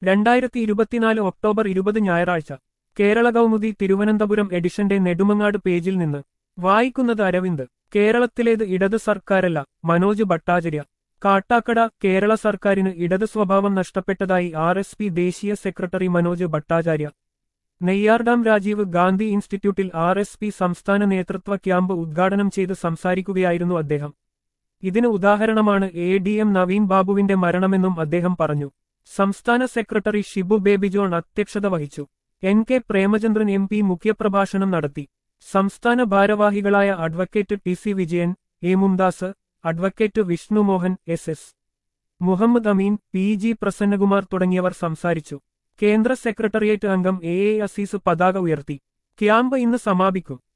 രണ്ടായിരത്തി ഇരുപത്തിനാല് ഒക്ടോബർ ഇരുപത് ഞായറാഴ്ച കേരള കൗമുദി തിരുവനന്തപുരം എഡിഷന്റെ നെടുമങ്ങാട് പേജിൽ നിന്ന് വായിക്കുന്നത് അരവിന്ദ് കേരളത്തിലേത് ഇടത് സർക്കാരല്ല മനോജ് ഭട്ടാചാര്യ കാട്ടാക്കട കേരള സർക്കാരിന് ഇടത് സ്വഭാവം നഷ്ടപ്പെട്ടതായി ആർ എസ് പി ദേശീയ സെക്രട്ടറി മനോജ് ഭട്ടാചാര്യ നെയ്യാർഡാം രാജീവ് ഗാന്ധി ഇൻസ്റ്റിറ്റ്യൂട്ടിൽ ആർ എസ് പി സംസ്ഥാന നേതൃത്വ ക്യാമ്പ് ഉദ്ഘാടനം ചെയ്ത് സംസാരിക്കുകയായിരുന്നു അദ്ദേഹം ഇതിന് ഉദാഹരണമാണ് എ ഡി എം നവീൻ ബാബുവിന്റെ മരണമെന്നും അദ്ദേഹം പറഞ്ഞു സംസ്ഥാന സെക്രട്ടറി ഷിബു ബേബി ജോൺ അധ്യക്ഷത വഹിച്ചു N K Premachandran M P മുഖ്യപ്രഭാഷണം നടത്തി സംസ്ഥാന ഭാരവാഹികളായ advocate T C Vijayan A Mumthas advocate Vishnumohan S S Muhammad Ameen P G Prasannakumar തുടങ്ങിയവർ സംസാരിച്ചു കേന്ദ്ര സെക്രട്ടേറിയറ്റ് അംഗം എ എ അസീസ് പതാക ഉയർത്തി ക്യാമ്പ് ഇന്ന് സമാപിക്കും